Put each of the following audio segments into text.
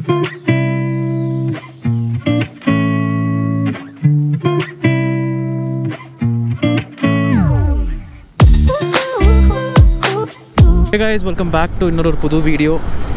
hey guys welcome back to இன்னொரு ஒரு புது வீடியோ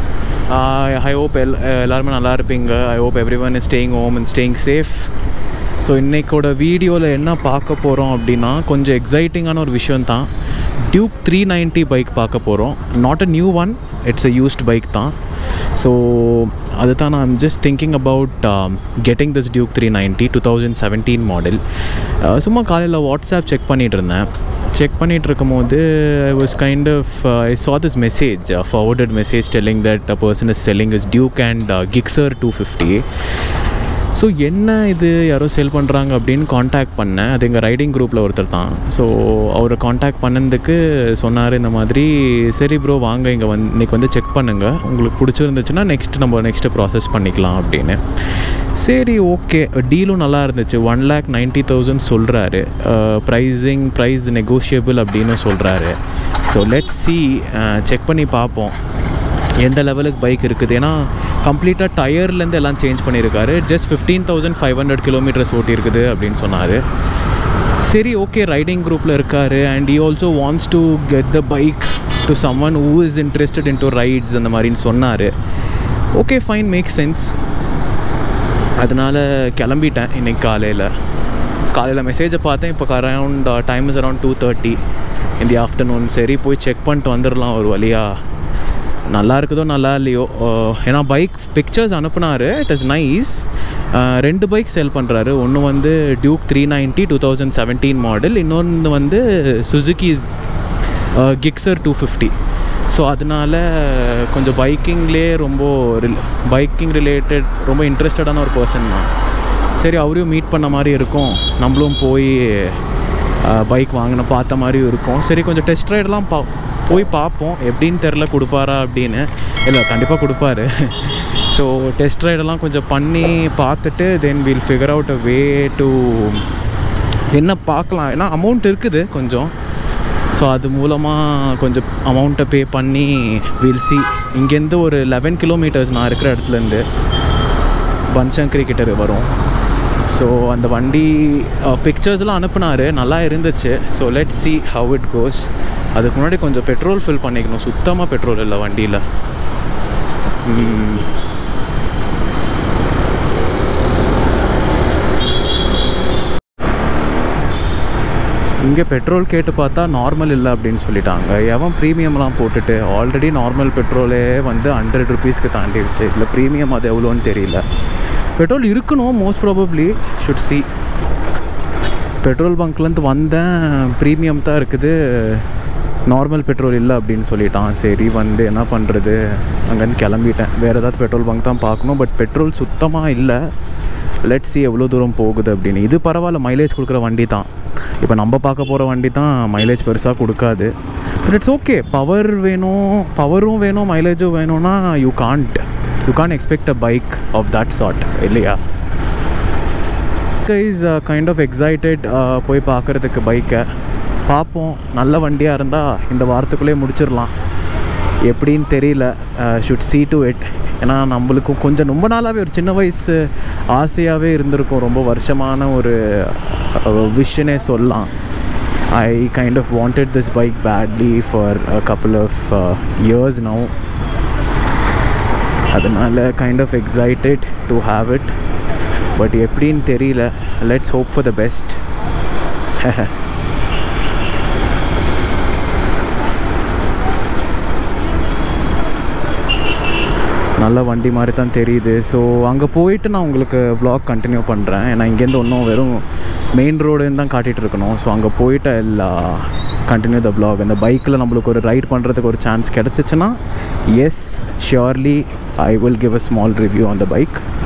ஐ ஹோப் எல் எல்லாருமே நல்லா இருப்பீங்க I hope everyone is staying home and staying safe so இன்றைக்கோட வீடியோவில் என்ன பார்க்க போகிறோம் அப்படின்னா கொஞ்சம் எக்ஸைட்டிங்கான ஒரு விஷயம் தான் டியூக் த்ரீ நைன்ட்டி பைக் பார்க்க போகிறோம் not a new one it's a used bike தான் ஸோ அதுதான் நான் just thinking about getting this Duke three ninety two thousand seventeen model சும்மா காலையில் வாட்ஸ்அப் செக் பண்ணிகிட்டு இருந்தேன் செக் பண்ணிகிட்டு இருக்கும்போது I was kind of I saw this message forwarded message telling that a person is selling is Duke and Gixxer two fifty so என்ன இது யாரோ sale பண்ணுறாங்க அப்படின்னு காண்டாக்ட் பண்ணேன் அது எங்கள் ரைடிங் குரூப்பில் ஒருத்தர் தான் ஸோ அவரை காண்டாக்ட் பண்ணதுக்கு சொன்னார் இந்த மாதிரி சரி ப்ரோ வாங்க இங்கே வந்து இன்றைக்கி வந்து செக் பண்ணுங்கள் உங்களுக்கு பிடிச்சிருந்துச்சுன்னா நெக்ஸ்ட் நம்ம நெக்ஸ்ட்டு ப்ராசஸ் பண்ணிக்கலாம் அப்படின்னு சரி ஓகே டீலும் நல்லா இருந்துச்சு ஒன் லேக் நைன்ட்டி தௌசண்ட் சொல்கிறாரு ப்ரைஸிங் ப்ரைஸ் நெகோஷியபிள் அப்படின்னு சொல்கிறாரு ஸோ லெட் சி செக் பண்ணி பார்ப்போம் எந்த லெவலுக்கு பைக் இருக்குது ஏன்னா கம்ப்ளீட்டாக டயர்லேருந்து எல்லாம் சேஞ்ச் பண்ணியிருக்காரு just fifteen thousand five hundred kilometres ஓட்டியிருக்குது அப்படின்னு சொன்னார் சரி ஓகே ரைடிங் குரூப்பில் இருக்கார் and he also wants to get the bike to someone who is interested in to rides அந்த மாதிரின்னு சொன்னார் ஓகே ஃபைன் மேக் சென்ஸ் அதனால் கிளம்பிட்டேன் இன்றைக்கி காலையில் காலையில் மெசேஜை பார்த்தேன் இப்போ around time is around two thirty இந்த ஆஃப்டர்நூன் சரி போய் செக் பண்ணிட்டு வந்துடலாம் ஒரு வழியாக நல்லா இருக்குதோ நல்லா இல்லையோ ஏன்னா பைக் பிக்சர்ஸ் அனுப்புனார் இட் இஸ் நைஸ் ரெண்டு பைக் சேல் பண்ணுறாரு ஒன்று வந்து Duke three ninety two thousand seventeen model இன்னொன்று வந்து Suzuki Gixxer two fifty so அதனால் கொஞ்சம் பைக்கிங்லேயே ரொம்ப ரில் பைக்கிங் ரிலேட்டட் ரொம்ப இன்ட்ரெஸ்டடான ஒரு பர்சன் தான் சரி அவரையும் மீட் பண்ண மாதிரி இருக்கும் நம்மளும் போய் பைக் வாங்கின பார்த்த மாதிரியும் இருக்கும் சரி கொஞ்சம் டெஸ்ட் ரைடெலாம் பா போய் பார்ப்போம் எப்படின்னு தெரில கொடுப்பாரா அப்படின்னு இல்லை கண்டிப்பாக கொடுப்பாரு ஸோ டெஸ்ட் ரைடெல்லாம் கொஞ்சம் பண்ணி பார்த்துட்டு then will figure out a way to என்ன பார்க்கலாம் ஏன்னா அமௌண்ட் இருக்குது கொஞ்சம் ஸோ அது மூலமாக கொஞ்சம் அமௌண்ட்டை பே பண்ணி வில் சி இங்கேருந்து ஒரு லெவன் கிலோமீட்டர்ஸ் நான் இருக்கிற இடத்துலேருந்து பன்சங்கரி கிட்ட வரும் ஸோ அந்த வண்டி பிக்சர்ஸ்லாம் அனுப்புனார் நல்லா இருந்துச்சு so let see how it goes அதுக்கு முன்னாடி கொஞ்சம் பெட்ரோல் ஃபில் பண்ணிக்கணும் சுத்தமாக பெட்ரோல் இல்லை வண்டியில் இங்கே பெட்ரோல் கேட்டு பார்த்தா நார்மல் இல்லை அப்படின்னு சொல்லிட்டாங்க எவன் ப்ரீமியம்லாம் போட்டுட்டு ஆல்ரெடி நார்மல் பெட்ரோலே வந்து ஹண்ட்ரட் ருபீஸ்க்கு தாண்டிடுச்சு இதில் ப்ரீமியம் அது எவ்வளோன்னு தெரியல பெட்ரோல் இருக்கணும் most probably should see petrol பங்க்லேருந்து வந்தேன் ப்ரீமியம் தான் இருக்குது நார்மல் பெட்ரோல் இல்லை அப்படின்னு சொல்லிட்டான் சரி வந்து என்ன பண்ணுறது அங்கேருந்து கிளம்பிட்டேன் வேறு ஏதாவது பெட்ரோல் பங்க் தான் பார்க்கணும் பட் பெட்ரோல் சுத்தமாக இல்லை லெட் சி எவ்வளோ தூரம் போகுது அப்படின்னு இது பரவாயில்ல மைலேஜ் கொடுக்குற வண்டி தான் இப்போ நம்ம பார்க்க போகிற வண்டி தான் மைலேஜ் பெருசாக கொடுக்காது பட் இட்ஸ் ஓகே பவர் வேணும் பவரும் வேணும் மைலேஜும் வேணும்னா you can't you can expect a bike of that sort இல்லையா இஸ் கைண்ட் ஆஃப் எக்ஸைட்டட் போய் பார்க்குறதுக்கு பைக்கை பார்ப்போம் நல்ல வண்டியாக இருந்தால் இந்த வாரத்துக்குள்ளேயே முடிச்சிடலாம் எப்படின்னு தெரியல ஷுட் சி டு இட் ஏன்னா நம்மளுக்கும் கொஞ்சம் ரொம்ப நாளாகவே ஒரு சின்ன வயசு ஆசையாகவே இருந்திருக்கும் ரொம்ப வருஷமான ஒரு விஷனே சொல்லலாம் I kind of wanted this bike badly for a couple of years now அதனால் kind of excited to have it but எப்படின்னு தெரியல let's hope for the best நல்ல வண்டி மாதிரி தான் தெரியுது ஸோ அங்கே போயிட்டு நான் உங்களுக்கு வ்ளாக் கண்டினியூ பண்ணுறேன் ஏன்னா இங்கேருந்து ஒன்றும் வெறும் மெயின் ரோடுன்னு தான் காட்டிகிட்டு இருக்கணும் ஸோ அங்கே போயிட்டு எல்லா கண்டினியூ த வ்ளாக் இந்த பைக்கில் நம்மளுக்கு ஒரு ரைட் பண்ணுறதுக்கு ஒரு சான்ஸ் கிடச்சிச்சின்னா yes surely I will give a small review on the bike